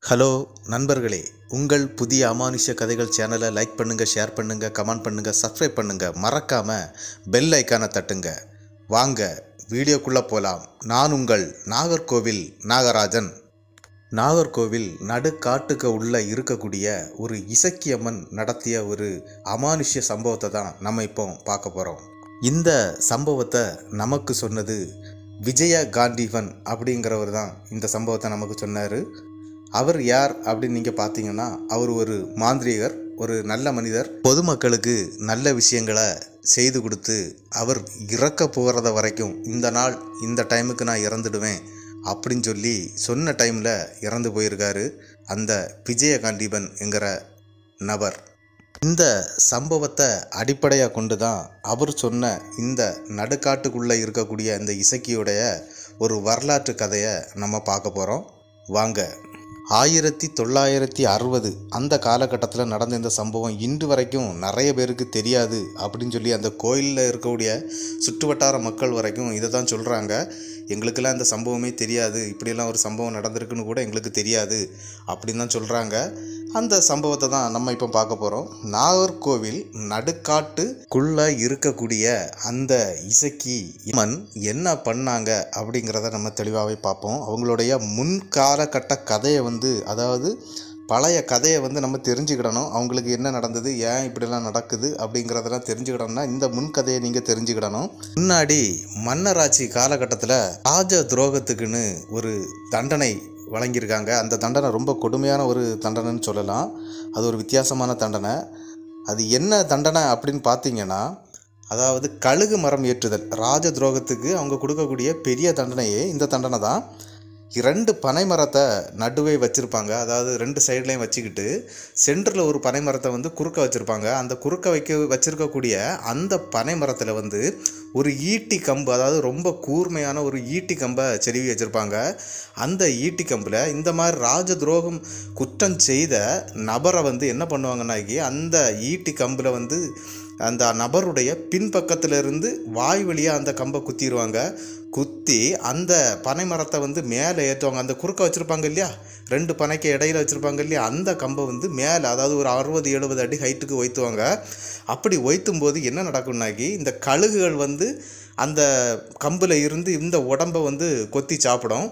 hello நண்பர்களே உங்கள் புதிய அமானுஷ்ய கதைகள் சேனலை லைக் பண்ணுங்க ஷேர் பண்ணுங்க கமெண்ட் பண்ணுங்க சப்ஸ்கிரைப் பண்ணுங்க மறக்காம பெல் ஐக்கானை தட்டுங்க வாங்க வீடியோக்குள்ள போலாம் நான் உங்கள் நாகர்கோவில் நாகராஜன் நாகர்கோவில் நடுக்காட்டுக்கு உள்ள இருக்கக்கூடிய ஒரு இசக்கியம்மன் நடத்திய ஒரு அமானுஷ்ய சம்பவத்தை தான் நம்ம இப்போ பார்க்க போகிறோம் இந்த சம்பவத்தை நமக்கு சொன்னது விஜய காண்டிவன் அப்படிங்கிறவர் தான் இந்த சம்பவத்தை நமக்கு சொன்னார் அவர் யார் அப்படின்னு நீங்கள் பார்த்தீங்கன்னா அவர் ஒரு மாந்திரிகர் ஒரு நல்ல மனிதர் பொதுமக்களுக்கு நல்ல விஷயங்களை செய்து கொடுத்து அவர் இறக்க போகிறத வரைக்கும் இந்த நாள் இந்த டைமுக்கு நான் இறந்துடுவேன் அப்படின்னு சொல்லி சொன்ன டைமில் இறந்து போயிருக்காரு அந்த விஜய காண்டீபன் என்கிற நபர் இந்த சம்பவத்தை அடிப்படையாக கொண்டு தான் அவர் சொன்ன இந்த நடுக்காட்டுக்குள்ளே இருக்கக்கூடிய இந்த இசக்கியுடைய ஒரு வரலாற்று கதையை நம்ம பார்க்க போகிறோம் வாங்க ஆயிரத்தி தொள்ளாயிரத்தி அறுபது அந்த காலகட்டத்தில் நடந்த இந்த சம்பவம் இன்று வரைக்கும் நிறைய பேருக்கு தெரியாது அப்படின்னு சொல்லி அந்த கோயிலில் இருக்கக்கூடிய சுற்றுவட்டார மக்கள் வரைக்கும் இதை தான் சொல்கிறாங்க எங்களுக்கெல்லாம் இந்த சம்பவமே தெரியாது இப்படியெல்லாம் ஒரு சம்பவம் நடந்திருக்குன்னு கூட எங்களுக்கு தெரியாது அப்படின்னு தான் சொல்கிறாங்க அந்த சம்பவத்தை தான் நம்ம இப்போ பார்க்க போகிறோம் நாகர்கோவில் நடுக்காட்டுக்குள்ளே இருக்கக்கூடிய அந்த இசக்கி மன் என்ன பண்ணாங்க அப்படிங்கிறத நம்ம தெளிவாகவே பார்ப்போம் அவங்களுடைய முன்காலகட்ட கதையை வந்து அதாவது பழைய கதையை வந்து நம்ம தெரிஞ்சுக்கிடணும் அவங்களுக்கு என்ன நடந்தது ஏன் இப்படிலாம் நடக்குது அப்படிங்கிறதெல்லாம் தெரிஞ்சுக்கிடணும்னா இந்த முன்கதையை நீங்கள் தெரிஞ்சுக்கிடணும் முன்னாடி மன்னராட்சி காலகட்டத்தில் ராஜ துரோகத்துக்குன்னு ஒரு தண்டனை வழங்கியிருக்காங்க அந்த தண்டனை ரொம்ப கொடுமையான ஒரு தண்டனைன்னு சொல்லலாம் அது ஒரு வித்தியாசமான தண்டனை அது என்ன தண்டனை அப்படின்னு பார்த்தீங்கன்னா அதாவது கழுகு மரம் ஏற்றுதல் ராஜ துரோகத்துக்கு அவங்க கொடுக்கக்கூடிய பெரிய தண்டனையே இந்த தண்டனை தான் ரெண்டு பனை மரத்தை நடுவே வச்சுருப்பாங்க அதாவது ரெண்டு சைட்லேயும் வச்சுக்கிட்டு சென்டரில் ஒரு பனை மரத்தை வந்து குறுக்க வச்சுருப்பாங்க அந்த குறுக்க வைக்க வச்சுருக்கக்கூடிய அந்த பனை மரத்தில் வந்து ஒரு ஈட்டி கம்பு அதாவது ரொம்ப கூர்மையான ஒரு ஈட்டி கம்பை செருவி வச்சுருப்பாங்க அந்த ஈட்டி கம்பில் இந்த மாதிரி ராஜ துரோகம் குற்றம் செய்த நபரை வந்து என்ன பண்ணுவாங்கன்னாக்கி அந்த ஈட்டி கம்பில் வந்து அந்த நபருடைய பின்பக்கத்தில் இருந்து வாய் வழியாக அந்த கம்பை குத்திடுவாங்க குத்தி அந்த பனை மரத்தை வந்து மேலே ஏற்றுவாங்க அந்த குறுக்க வச்சுருப்பாங்க இல்லையா ரெண்டு பனைக்கு இடையில வச்சுருப்பாங்க இல்லையா அந்த கம்பை வந்து மேலே அதாவது ஒரு அறுபது எழுபது அடி ஹைட்டுக்கு வைத்துவாங்க அப்படி வைத்தும் போது என்ன நடக்கும்னாக்கி இந்த கழுகுகள் வந்து அந்த கம்பில் இருந்து இந்த உடம்பை வந்து கொத்தி சாப்பிடும்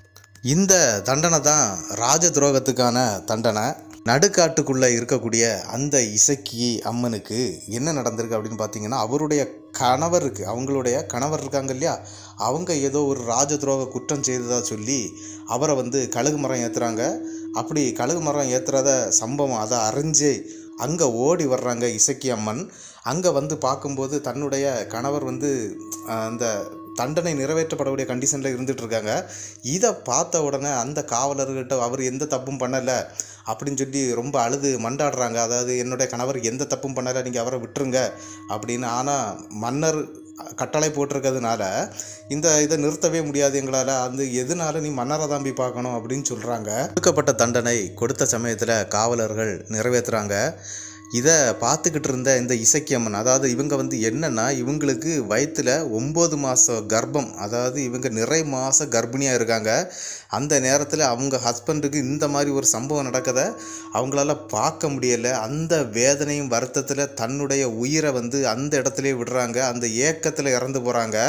இந்த தண்டனை தான் ராஜ துரோகத்துக்கான தண்டனை நடுக்காட்டுக்குள்ளே இருக்கக்கூடிய அந்த இசக்கி அம்மனுக்கு என்ன நடந்திருக்கு அப்படின்னு பார்த்தீங்கன்னா அவருடைய கணவருக்கு அவங்களுடைய கணவர் இருக்காங்க இல்லையா அவங்க ஏதோ ஒரு ராஜ துரோக குற்றம் செய்ததாக சொல்லி அவரை வந்து கழுகு மரம் ஏற்றுறாங்க அப்படி கழுகு மரம் ஏற்றுறத சம்பவம் அதை அறிஞ்சு அங்கே ஓடி வர்றாங்க இசக்கி அம்மன் அங்கே வந்து பார்க்கும்போது தன்னுடைய கணவர் வந்து அந்த தண்டனை நிறைவேற்றப்படக்கூடிய கண்டிஷனில் இருந்துட்டு இருக்காங்க இதை பார்த்த உடனே அந்த காவலர்கிட்ட அவர் எந்த தப்பும் பண்ணலை அப்படின்னு சொல்லி ரொம்ப அழுது மண்டாடுறாங்க அதாவது என்னுடைய கணவர் எந்த தப்பும் பண்ணலை நீங்கள் அவரை விட்டுருங்க அப்படின்னு ஆனால் மன்னர் கட்டளை போட்டிருக்கிறதுனால இந்த இதை நிறுத்தவே முடியாது எங்களால் அந்த எதனால நீ மன்னரை தான் போய் பார்க்கணும் அப்படின்னு சொல்கிறாங்க கொடுக்கப்பட்ட தண்டனை கொடுத்த சமயத்தில் காவலர்கள் நிறைவேற்றுறாங்க இதை பார்த்துக்கிட்டு இருந்த இந்த இசக்கியம்மன் அதாவது இவங்க வந்து என்னென்னா இவங்களுக்கு வயிற்றில் ஒம்பது மாத கர்ப்பம் அதாவது இவங்க நிறை மாத கர்ப்பிணியாக இருக்காங்க அந்த நேரத்தில் அவங்க ஹஸ்பண்டுக்கு இந்த மாதிரி ஒரு சம்பவம் நடக்கதை அவங்களால பார்க்க முடியலை அந்த வேதனையும் வருத்தத்தில் தன்னுடைய உயிரை வந்து அந்த இடத்துல விடுறாங்க அந்த ஏக்கத்தில் இறந்து போகிறாங்க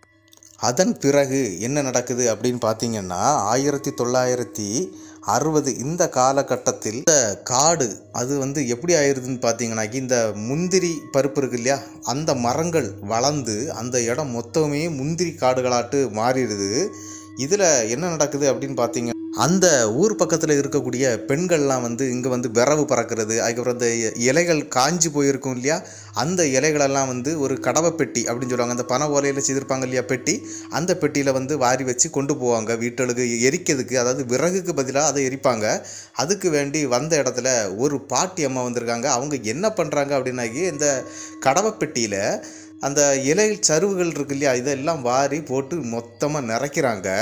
அதன் பிறகு என்ன நடக்குது அப்படின்னு பார்த்தீங்கன்னா ஆயிரத்தி தொள்ளாயிரத்தி அறுபது இந்த காலகட்டத்தில் இந்த காடு அது வந்து எப்படி ஆயிடுதுன்னு பார்த்தீங்கன்னாக்கி இந்த முந்திரி பருப்பு இருக்கு இல்லையா அந்த மரங்கள் வளர்ந்து அந்த இடம் மொத்தமே முந்திரி காடுகளாட்டு மாறிடுது இதில் என்ன நடக்குது அப்படின்னு பார்த்தீங்க அந்த ஊர் பக்கத்தில் இருக்கக்கூடிய பெண்கள்லாம் வந்து இங்கே வந்து விரவு பறக்கிறது அதுக்கப்புறம் இந்த இலைகள் காஞ்சி போயிருக்கும் இல்லையா அந்த இலைகளெல்லாம் வந்து ஒரு கடவை பெட்டி அப்படின்னு சொல்லுவாங்க அந்த பனை ஓலையில் செய்திருப்பாங்க இல்லையா பெட்டி அந்த பெட்டியில் வந்து வாரி வச்சு கொண்டு போவாங்க வீட்டுகளுக்கு எரிக்கிறதுக்கு அதாவது விறகுக்கு பதிலாக அதை எரிப்பாங்க அதுக்கு வேண்டி வந்த இடத்துல ஒரு பாட்டி அம்மா வந்திருக்காங்க அவங்க என்ன பண்ணுறாங்க அப்படின்னாக்கி இந்த கடவை பெட்டியில் அந்த இலை சருவுகள் இருக்கு இல்லையா இதெல்லாம் வாரி போட்டு மொத்தமாக நிறைக்கிறாங்க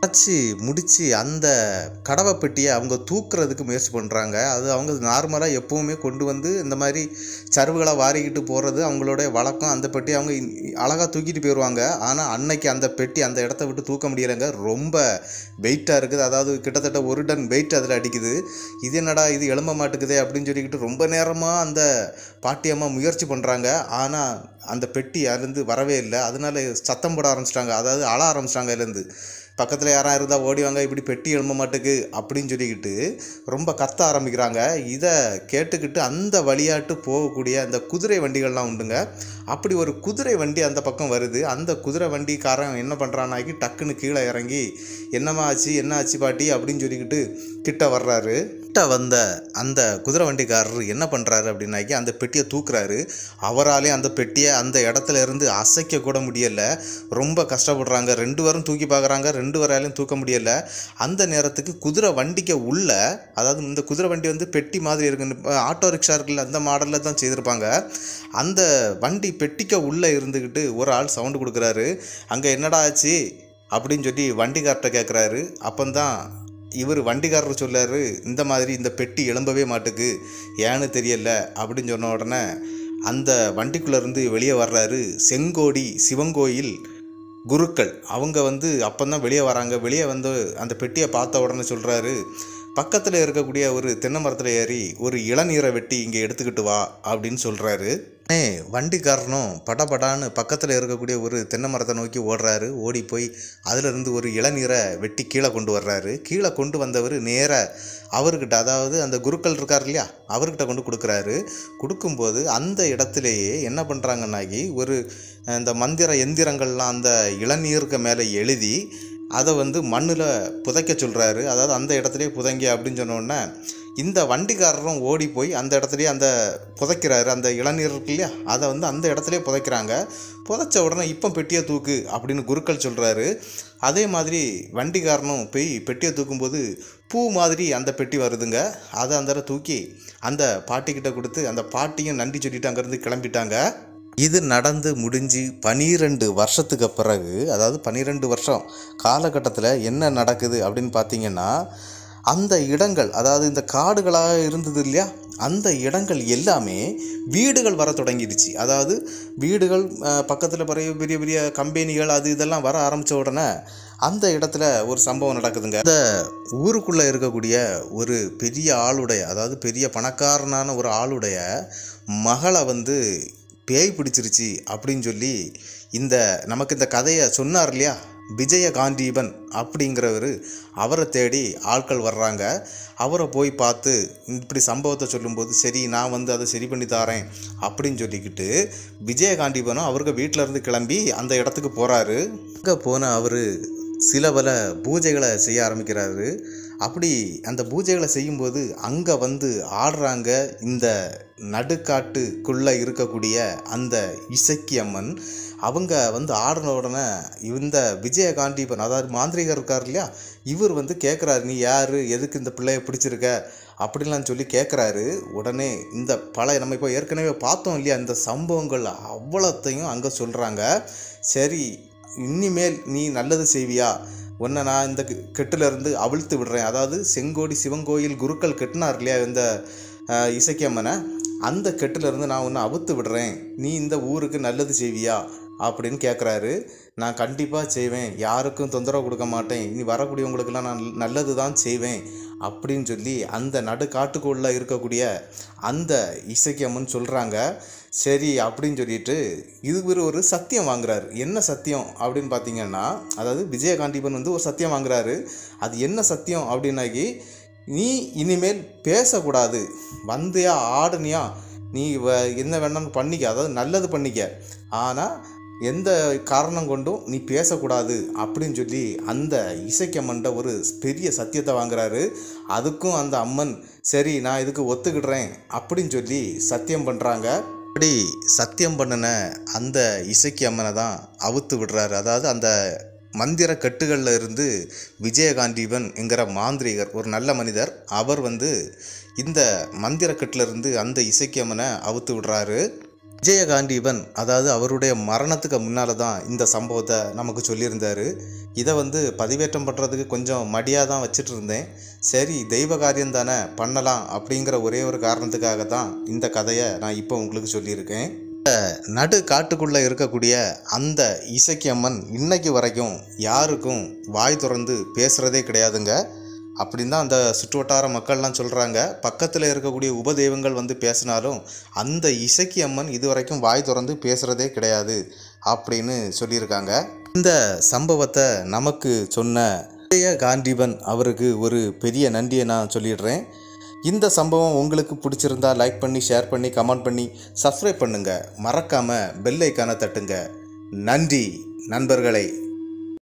வச்சு முடித்து அந்த கடவை பெட்டியை அவங்க தூக்குறதுக்கு முயற்சி பண்ணுறாங்க அது அவங்க நார்மலாக எப்போவுமே கொண்டு வந்து இந்த மாதிரி சருவுகளை வாரிக்கிட்டு போகிறது அவங்களுடைய வழக்கம் அந்த பெட்டி அவங்க அழகாக தூக்கிட்டு போயிடுவாங்க ஆனால் அன்னைக்கு அந்த பெட்டி அந்த இடத்த விட்டு தூக்க முடியலைங்க ரொம்ப வெயிட்டாக இருக்குது அதாவது கிட்டத்தட்ட ஒரு டன் வெயிட் அதில் அடிக்குது இது என்னடா இது எழும்ப மாட்டுக்குதே அப்படின்னு சொல்லிக்கிட்டு ரொம்ப நேரமாக அந்த பாட்டியம்மா முயற்சி பண்ணுறாங்க ஆனால் அந்த பெட்டி அதுலேருந்து வரவே இல்லை அதனால சத்தம் போட ஆரம்பிச்சிட்டாங்க அதாவது அழ ஆரம்பிச்சிட்டாங்க அதுலேருந்து பக்கத்தில் யாராக இருந்தால் ஓடிவாங்க இப்படி பெட்டி எழும்ப மாட்டுக்கு அப்படின்னு சொல்லிக்கிட்டு ரொம்ப கத்த ஆரம்பிக்கிறாங்க இதை கேட்டுக்கிட்டு அந்த வழியாட்டு போகக்கூடிய அந்த குதிரை வண்டிகள்லாம் உண்டுங்க அப்படி ஒரு குதிரை வண்டி அந்த பக்கம் வருது அந்த குதிரை வண்டிக்காரன் என்ன பண்ணுறானாக்கி டக்குன்னு கீழே இறங்கி என்னம்மா ஆச்சு என்ன ஆச்சு பாட்டி அப்படின்னு சொல்லிக்கிட்டு கிட்ட வர்றாரு கிட்ட வந்த அந்த குதிரை வண்டிக்காரர் என்ன பண்ணுறாரு அப்படின்னாக்கி அந்த பெட்டியை தூக்குறாரு அவராலே அந்த பெட்டியை அந்த இடத்துல இருந்து அசைக்க கூட முடியலை ரொம்ப கஷ்டப்படுறாங்க ரெண்டு பேரும் தூக்கி பார்க்குறாங்க ரெண்டு பேராலையும் தூக்க முடியலை அந்த நேரத்துக்கு குதிரை வண்டிக்கு உள்ள அதாவது இந்த குதிரை வண்டி வந்து பெட்டி மாதிரி இருக்கு ஆட்டோ ரிக்ஷா இருக்குல்ல அந்த மாடலில் தான் செய்திருப்பாங்க அந்த வண்டி பெட்டிக்க உள்ளே இருந்துக்கிட்டு ஒரு ஆள் சவுண்டு கொடுக்குறாரு அங்கே என்னடா ஆச்சு அப்படின்னு சொல்லி வண்டிக்கார்ட்ட கேட்குறாரு அப்பந்தான் இவர் வண்டிக்காரர் சொல்லாரு இந்த மாதிரி இந்த பெட்டி எழும்பவே மாட்டுக்கு ஏன்னு தெரியல அப்படின்னு சொன்ன உடனே அந்த வண்டிக்குள்ளே இருந்து வெளியே வர்றாரு செங்கோடி சிவங்கோயில் குருக்கள் அவங்க வந்து அப்போந்தான் வெளியே வராங்க வெளியே வந்து அந்த பெட்டியை பார்த்த உடனே சொல்கிறாரு பக்கத்தில் இருக்கக்கூடிய ஒரு தென்னை மரத்தில் ஏறி ஒரு இளநீரை வெட்டி இங்கே எடுத்துக்கிட்டு வா அப்படின்னு சொல்கிறாரு ஏ வண்டிக்காரனும் படபடான்னு பக்கத்தில் இருக்கக்கூடிய ஒரு தென்னை மரத்தை நோக்கி ஓடுறாரு ஓடி போய் அதிலிருந்து ஒரு இளநீரை வெட்டி கீழே கொண்டு வர்றாரு கீழே கொண்டு வந்தவர் நேராக அவர்கிட்ட அதாவது அந்த குருக்கள் இருக்கார் இல்லையா அவர்கிட்ட கொண்டு கொடுக்குறாரு கொடுக்கும்போது அந்த இடத்துலையே என்ன பண்ணுறாங்கன்னாக்கி ஒரு இந்த மந்திர எந்திரங்கள்லாம் அந்த இளநீருக்கு மேலே எழுதி அதை வந்து மண்ணில் புதைக்க சொல்கிறாரு அதாவது அந்த இடத்துலயே புதைங்க அப்படின்னு சொன்ன உடனே இந்த வண்டிக்காரரும் ஓடி போய் அந்த இடத்துலயே அந்த புதைக்கிறாரு அந்த இளநீர் இருக்கு இல்லையா அதை வந்து அந்த இடத்துலயே புதைக்கிறாங்க புதைச்ச உடனே இப்போ பெட்டியை தூக்கு அப்படின்னு குருக்கள் சொல்கிறாரு அதே மாதிரி வண்டிக்காரனும் போய் பெட்டியை தூக்கும்போது பூ மாதிரி அந்த பெட்டி வருதுங்க அதை அந்த இடத்துல தூக்கி அந்த பாட்டிக்கிட்ட கொடுத்து அந்த பாட்டியும் நன்றி சொல்லிட்டு அங்கேருந்து கிளம்பிட்டாங்க இது நடந்து முடிஞ்சு பனிரெண்டு வருஷத்துக்கு பிறகு அதாவது பன்னிரெண்டு வருஷம் காலகட்டத்தில் என்ன நடக்குது அப்படின்னு பார்த்தீங்கன்னா அந்த இடங்கள் அதாவது இந்த காடுகளாக இருந்தது இல்லையா அந்த இடங்கள் எல்லாமே வீடுகள் வர தொடங்கிடுச்சு அதாவது வீடுகள் பக்கத்தில் பெரிய பெரிய பெரிய கம்பெனிகள் அது இதெல்லாம் வர ஆரம்பித்த உடனே அந்த இடத்துல ஒரு சம்பவம் நடக்குதுங்க அந்த ஊருக்குள்ளே இருக்கக்கூடிய ஒரு பெரிய ஆளுடைய அதாவது பெரிய பணக்காரனான ஒரு ஆளுடைய மகளை வந்து பேய் பிடிச்சிருச்சு அப்படின்னு சொல்லி இந்த நமக்கு இந்த கதையை சொன்னார் இல்லையா விஜய காண்டீபன் அப்படிங்கிறவர் அவரை தேடி ஆட்கள் வர்றாங்க அவரை போய் பார்த்து இப்படி சம்பவத்தை சொல்லும்போது சரி நான் வந்து அதை சரி பண்ணி தாரேன் அப்படின்னு சொல்லிக்கிட்டு விஜயகாண்டீபனும் அவருக்கு வீட்டில் இருந்து கிளம்பி அந்த இடத்துக்கு போகிறாரு அங்கே போன அவர் சில பல பூஜைகளை செய்ய ஆரம்பிக்கிறாரு அப்படி அந்த பூஜைகளை செய்யும்போது அங்கே வந்து ஆடுறாங்க இந்த நடுக்காட்டுக்குள்ளே இருக்கக்கூடிய அந்த இசக்கி அம்மன் அவங்க வந்து ஆடின உடனே இந்த விஜயகாண்டீபன் அதாவது மாந்திரிகர் இருக்கார் இல்லையா இவர் வந்து கேட்குறாரு நீ யார் எதுக்கு இந்த பிள்ளைய பிடிச்சிருக்க அப்படின்லாம் சொல்லி கேட்குறாரு உடனே இந்த பழைய நம்ம இப்போ ஏற்கனவே பார்த்தோம் இல்லையா இந்த சம்பவங்கள் அவ்வளோத்தையும் அங்கே சொல்கிறாங்க சரி இனிமேல் நீ நல்லது செய்வியா உன்னை நான் இந்த கெட்டிலிருந்து அவிழ்த்து விடுறேன் அதாவது செங்கோடி சிவங்கோயில் குருக்கள் கெட்டினார் இல்லையா இந்த அஹ், இசக்கியம்மனை அந்த கெட்டிலிருந்து நான் உன்னை அவுத்து விடுறேன் நீ இந்த ஊருக்கு நல்லது செய்வியா அப்படின்னு கேட்குறாரு நான் கண்டிப்பாக செய்வேன் யாருக்கும் தொந்தரவு கொடுக்க மாட்டேன் இனி வரக்கூடியவங்களுக்கெல்லாம் நான் நல்லது தான் செய்வேன் அப்படின்னு சொல்லி அந்த நடுக்காட்டுக்குள்ளே இருக்கக்கூடிய அந்த இசக்கியம்மன் சொல்கிறாங்க சரி அப்படின்னு சொல்லிட்டு இது ஒரு ஒரு சத்தியம் வாங்குறாரு என்ன சத்தியம் அப்படின்னு பார்த்தீங்கன்னா அதாவது விஜயகாண்டிபன் வந்து ஒரு சத்தியம் வாங்குறாரு அது என்ன சத்தியம் அப்படின்னாக்கி நீ இனிமேல் பேசக்கூடாது வந்தியா ஆடுனியா நீ வ- என்ன வேணாலும் பண்ணிக்க அதாவது நல்லது பண்ணிக்க ஆனால் எந்த காரணம் கொண்டும் நீ பேசக்கூடாது அப்படின்னு சொல்லி அந்த இசைக்கம்மன்ட்ட ஒரு பெரிய சத்தியத்தை வாங்குறாரு அதுக்கும் அந்த அம்மன் சரி நான் இதுக்கு ஒத்துக்கிடுறேன் அப்படின்னு சொல்லி சத்தியம் பண்ணுறாங்க அப்படி சத்தியம் பண்ணின அந்த இசைக்கு அம்மனை தான் அவுத்து விடுறாரு அதாவது அந்த மந்திர கட்டுகளில் இருந்து விஜயகாண்டீபன் என்கிற மாந்திரிகர் ஒரு நல்ல மனிதர் அவர் வந்து இந்த மந்திர கட்டுல இருந்து அந்த இசைக்கு அம்மனை அவுத்து விடுறாரு விஜயகாண்டீபன் அதாவது அவருடைய மரணத்துக்கு முன்னால் தான் இந்த சம்பவத்தை நமக்கு சொல்லியிருந்தார் இதை வந்து பதிவேற்றம் பண்ணுறதுக்கு கொஞ்சம் மடியாக தான் வச்சுட்டு இருந்தேன் சரி தெய்வ காரியம் தானே பண்ணலாம் அப்படிங்கிற ஒரே ஒரு காரணத்துக்காக தான் இந்த கதையை நான் இப்போ உங்களுக்கு சொல்லியிருக்கேன் இந்த நடு காட்டுக்குள்ளே இருக்கக்கூடிய அந்த இசக்கியம்மன் இன்னைக்கு வரைக்கும் யாருக்கும் வாய் திறந்து பேசுகிறதே கிடையாதுங்க அப்படின்னு தான் அந்த சுற்றுவட்டார மக்கள்லாம் சொல்கிறாங்க பக்கத்தில் இருக்கக்கூடிய உபதெய்வங்கள் வந்து பேசினாலும் அந்த இசக்கி அம்மன் இதுவரைக்கும் வாய் திறந்து பேசுகிறதே கிடையாது அப்படின்னு சொல்லியிருக்காங்க இந்த சம்பவத்தை நமக்கு சொன்ன விஜய காண்டிபன் அவருக்கு ஒரு பெரிய நன்றியை நான் சொல்லிடுறேன் இந்த சம்பவம் உங்களுக்கு பிடிச்சிருந்தா லைக் பண்ணி ஷேர் பண்ணி கமெண்ட் பண்ணி சப்ஸ்கிரைப் பண்ணுங்கள் மறக்காமல் பெல் ஐக்கானை தட்டுங்க நன்றி நண்பர்களை